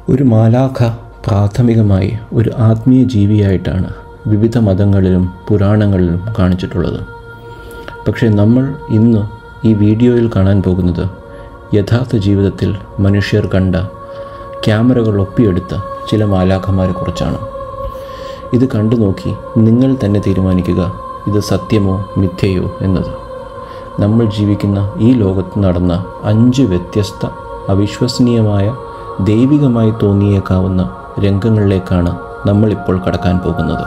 ഒരു മാലാഖ പ്രാഥമികമായി ഒരു ആത്മീയ ജീവിയായിട്ടാണ് വിവിധ മതങ്ങളിലും പുരാണങ്ങളിലും കാണിച്ചിട്ടുള്ളത് പക്ഷേ നമ്മൾ ഇന്ന് ഈ വീഡിയോയിൽ കാണാൻ പോകുന്നത് യഥാർത്ഥ ജീവിതത്തിൽ മനുഷ്യർ കണ്ട ക്യാമറകൾ ഒപ്പിയെടുത്ത ചില മാലാഖമാരെ കുറിച്ചാണ് ഇത് കണ്ടു നോക്കി നിങ്ങൾ തന്നെ തീരുമാനിക്കുക ഇത് സത്യമോ മിഥ്യയോ എന്നത് നമ്മൾ ജീവിക്കുന്ന ഈ ലോകത്ത് നടന്ന അഞ്ച് വ്യത്യസ്ത അവിശ്വസനീയമായ ദൈവികമായി തോന്നിയേക്കാവുന്ന രംഗങ്ങളിലേക്കാണ് നമ്മളിപ്പോൾ കടക്കാൻ പോകുന്നത്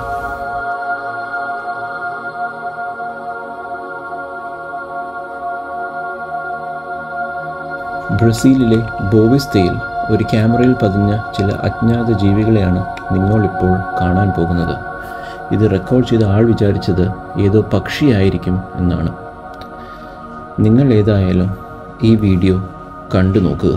ബ്രസീലിലെ ബോവിസ്തയിൽ ഒരു ക്യാമറയിൽ പതിഞ്ഞ ചില അജ്ഞാത ജീവികളെയാണ് നിങ്ങളിപ്പോൾ കാണാൻ പോകുന്നത് ഇത് റെക്കോർഡ് ചെയ്ത ആൾ വിചാരിച്ചത് ഏതോ പക്ഷിയായിരിക്കും എന്നാണ് നിങ്ങൾ ഏതായാലും ഈ വീഡിയോ കണ്ടു നോക്കുക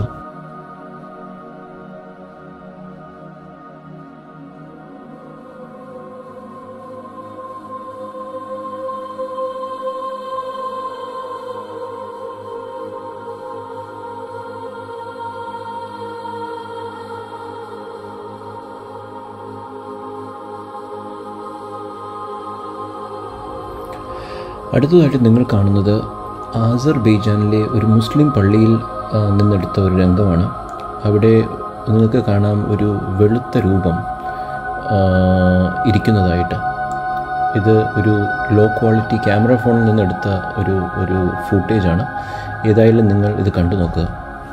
അടുത്തതായിട്ട് നിങ്ങൾ കാണുന്നത് ആസർബൈജാനിലെ ഒരു മുസ്ലിം പള്ളിയിൽ ആ, നിന്നെടുത്ത ഒരു രംഗമാണ് അവിടെ നിങ്ങൾക്ക് കാണാം ഒരു വെളുത്ത രൂപം ആ, ഇരിക്കുന്നതായിട്ട് ഇത് ഒരു ലോ ക്വാളിറ്റി ക്യാമറ ഫോണിൽ നിന്നെടുത്ത ഒരു ഒരു ഫുട്ടേജാണ് ഏതായാലും നിങ്ങൾ ഇത് കണ്ടു നോക്കുക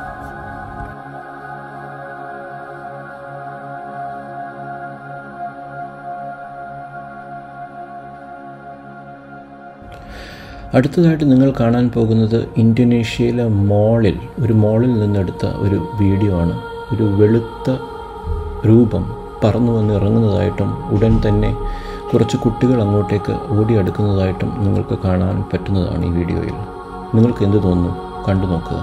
അടുത്തതായിട്ട് നിങ്ങൾ കാണാൻ പോകുന്നത് ഇന്തോനേഷ്യയിലെ മോളിൽ ഒരു മോളിൽ നിന്നെടുത്ത ഒരു വീഡിയോ ആണ് ഒരു വെളുത്ത രൂപം പറന്നു വന്ന് ഇറങ്ങുന്നതായിട്ടും ഉടൻ തന്നെ കുറച്ച് കുട്ടികൾ അങ്ങോട്ടേക്ക് ഓടിയെടുക്കുന്നതായിട്ടും നിങ്ങൾക്ക് കാണാൻ പറ്റുന്നതാണ് ഈ വീഡിയോയിൽ നിങ്ങൾക്ക് എന്ത് തോന്നുന്നു കണ്ടു നോക്കുക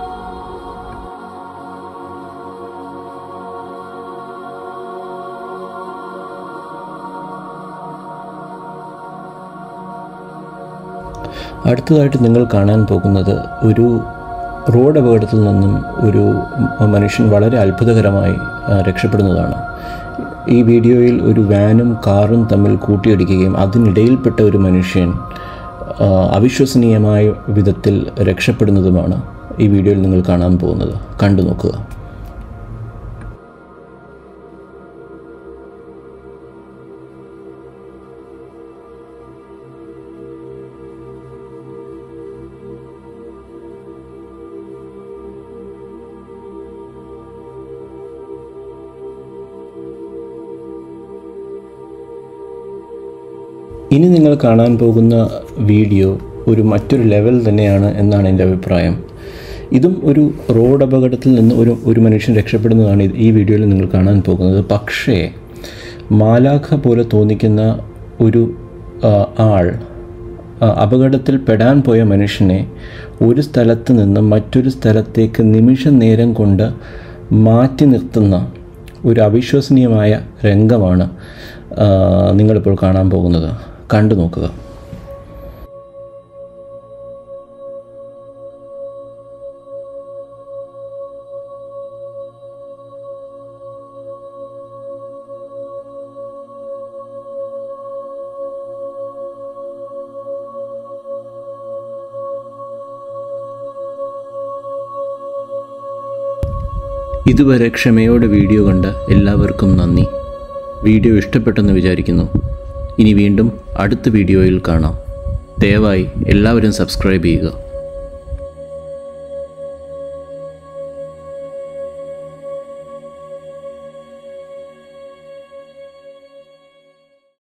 അടുത്തതായിട്ട് നിങ്ങൾ കാണാൻ പോകുന്നത് ഒരു റോഡ് അപകടത്തിൽ നിന്നും ഒരു മനുഷ്യൻ വളരെ അത്ഭുതകരമായി ആ, രക്ഷപ്പെടുന്നതാണ് ഈ വീഡിയോയിൽ ഒരു വാനും കാറും തമ്മിൽ കൂട്ടിയിടിക്കുകയും അതിനിടയിൽപ്പെട്ട ഒരു മനുഷ്യൻ ആ, അവിശ്വസനീയമായ വിധത്തിൽ രക്ഷപ്പെടുന്നതുമാണ് ഈ വീഡിയോയിൽ നിങ്ങൾ കാണാൻ പോകുന്നത് കണ്ടു നോക്കുക ഇനി നിങ്ങൾ കാണാൻ പോകുന്ന വീഡിയോ ഒരു മറ്റൊരു ലെവൽ തന്നെയാണ് എന്നാണ് എൻ്റെ അഭിപ്രായം ഇതും ഒരു റോഡ് അപകടത്തിൽ നിന്ന് ഒരു ഒരു മനുഷ്യൻ രക്ഷപ്പെടുന്നതാണ് ഇത് ഈ വീഡിയോയിൽ നിങ്ങൾ കാണാൻ പോകുന്നത് പക്ഷേ മാലാഖ പോലെ തോന്നിക്കുന്ന ഒരു ആ, ആൾ ആ, അപകടത്തിൽ പെടാൻ പോയ മനുഷ്യനെ ഒരു സ്ഥലത്ത് നിന്ന് മറ്റൊരു സ്ഥലത്തേക്ക് നിമിഷ നേരം കൊണ്ട് മാറ്റി നിർത്തുന്ന ഒരു അവിശ്വസനീയമായ രംഗമാണ് ആ, നിങ്ങളിപ്പോൾ കാണാൻ പോകുന്നത് കണ്ടു നോക്കുക ഇതുവരെ ക്ഷമയോടെ വീഡിയോ കണ്ട എല്ലാവർക്കും നന്ദി വീഡിയോ ഇഷ്ടപ്പെട്ടെന്ന് വിചാരിക്കുന്നു ഇനി വീണ്ടും അടുത്ത വീഡിയോയിൽ കാണാം ദയവായി എല്ലാവരും സബ്സ്ക്രൈബ് ചെയ്യുക